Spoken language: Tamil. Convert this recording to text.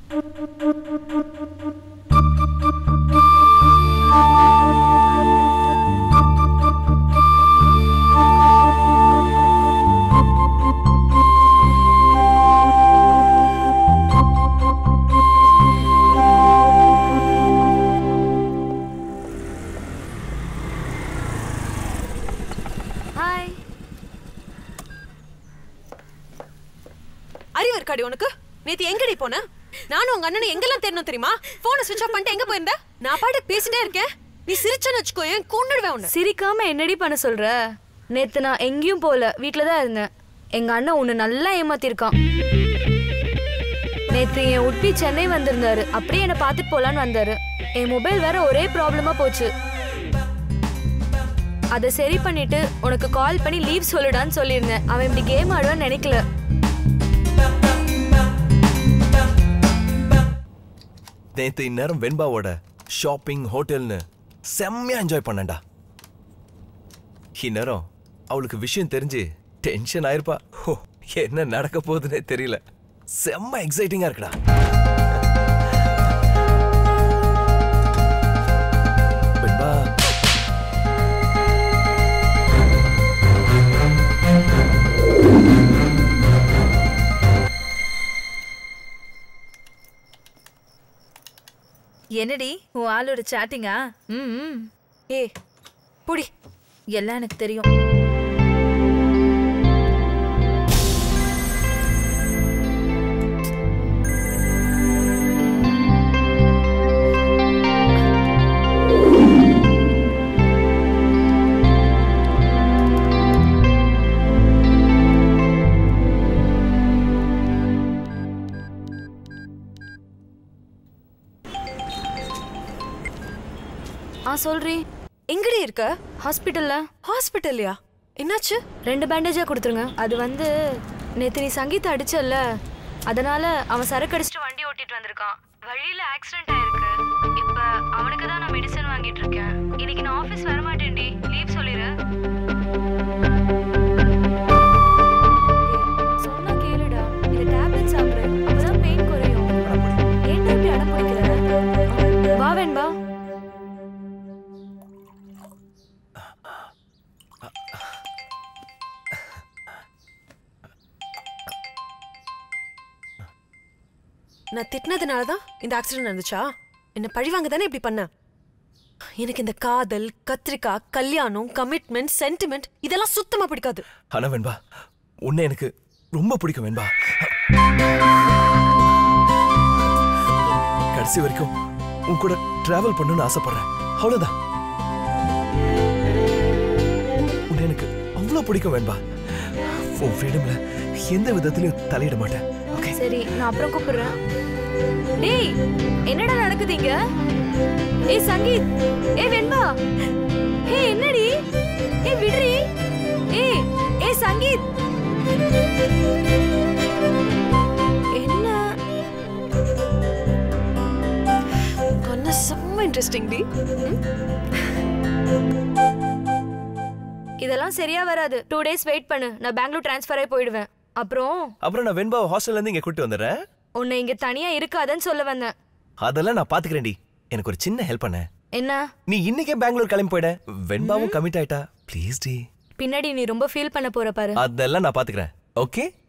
ஹாய் அறிவு இருக்காடி உனக்கு நேத்து எங்கடி போன நானும் உங்க அண்ணனும் எங்கெல்லாம் தேடணும் தெரியுமா போனை ஸ்விட்ச் ஆஃப் பண்ணிட்டு எங்க போயிருந்த நான் பாட்டுக்கு பேசிட்டே இருக்கேன் நீ சிரிச்சேன்னு வச்சுக்கோ ஏன் கொண்டுடுவேன் உன்னை சிரிக்காம என்னடி பண்ண சொல்ற நேத்து நான் எங்கேயும் போல வீட்ல தான் இருந்தேன் எங்க அண்ணன் உன்னை நல்லா ஏமாத்திருக்கான் நேத்து என் உட்பி சென்னை வந்திருந்தாரு அப்படியே என்னை பார்த்துட்டு போலான்னு வந்தாரு என் மொபைல் வேற ஒரே ப்ராப்ளமா போச்சு அதை சரி பண்ணிட்டு உனக்கு கால் பண்ணி லீவ் சொல்லுடான்னு சொல்லியிருந்தேன் அவன் இப்படி கேம் ஆடுவான்னு நினைக்கல நேத்து இந்நேரம் வெண்பாவோட ஷாப்பிங் ஹோட்டல்னு செம்மையா என்ஜாய் பண்ணேன்டா இந்நேரம் அவளுக்கு விஷயம் தெரிஞ்சு டென்ஷன் ஆயிருப்பா ஹோ, என்ன நடக்க போகுதுன்னே தெரியல செம்ம எக்ஸைட்டிங்கா இருக்குடா வெண்பா என்னடி உன் ஆளோட சாட்டிங்கா ம் ம். ஏ புடி எல்லாம் எனக்கு தெரியும் ஆ சொல்றி எங்கடி இருக்க ஹாஸ்பிட்டல்ல ஹாஸ்பிட்டல்லையா என்னாச்சு ரெண்டு பேண்டேஜா கொடுத்துருங்க அது வந்து நேத்து நீ சங்கீதா அடிச்சல்ல அதனால அவன் சரக்கு அடிச்சுட்டு வண்டி ஓட்டிட்டு வந்திருக்கான் வழியில ஆக்சிடென்ட் ஆயிருக்கு இப்ப அவனுக்கு தான் நான் மெடிசன் வாங்கிட்டு இருக்கேன் இன்னைக்கு நான் ஆபீஸ் வர மாட்டேன்டி லீவ் சொல்லிரு சொன்னா கேளுடா இந்த டேப்லெட் சாப்பிடு அப்பதான் பெயின் குறையும் ஏன்டா இப்படி அடம் பிடிக்கிற வா வேண்பா நான் திட்டினதுனால தான் இந்த ஆக்சிடென்ட் நடந்துச்சா என்ன பழிவாங்க தானே இப்படி பண்ண எனக்கு இந்த காதல் கத்திரிக்காய் கல்யாணம் கமிட்மெண்ட் சென்டிமெண்ட் இதெல்லாம் சுத்தமா பிடிக்காது ஆனா வெண்பா உன்னை எனக்கு ரொம்ப பிடிக்கும் வெண்பா கடைசி வரைக்கும் உன் கூட டிராவல் பண்ணணும்னு ஆசைப்படுறேன் அவ்வளவுதான் உன்னை எனக்கு அவ்வளவு பிடிக்கும் வெண்பா உன் ஃப்ரீடம்ல எந்த விதத்திலையும் தலையிட மாட்டேன் ஓகே சரி நான் அப்புறம் கூப்பிடுறேன் டேய் என்னடா நடக்குது இங்க ஏய் சங்கீத் ஏய் வெண்பா ஏய் என்னடி ஏய் விடுறி ஏய் ஏய் சங்கீத் என்ன அண்ணா செம்ம இன்ட்ரெஸ்டிங் டி இதெல்லாம் சரியா வராது டூ டேஸ் வெயிட் பண்ணு நான் பெங்களூர் ட்ரான்ஸ்ஃபர் ஆகி போயிடுவேன் அப்புறம் அப்புறம் நான் வெண்பாவை ஹாஸ்டல்ல இருந்து இங்க கூட்டி வந்துடுறேன் உன்னை இங்க தனியா இருக்காதன்னு சொல்ல வந்தேன் அதெல்லாம் நான் பாத்துக்கிறேன்டி எனக்கு ஒரு சின்ன ஹெல்ப் பண்ண என்ன நீ இன்னைக்கே பெங்களூர் கிளம்பி போயிட வெண்பாவும் கமிட் ஆயிட்டா ப்ளீஸ் டி பின்னாடி நீ ரொம்ப ஃபீல் பண்ண போற பாரு அதெல்லாம் நான் பாத்துக்கிறேன் ஓகே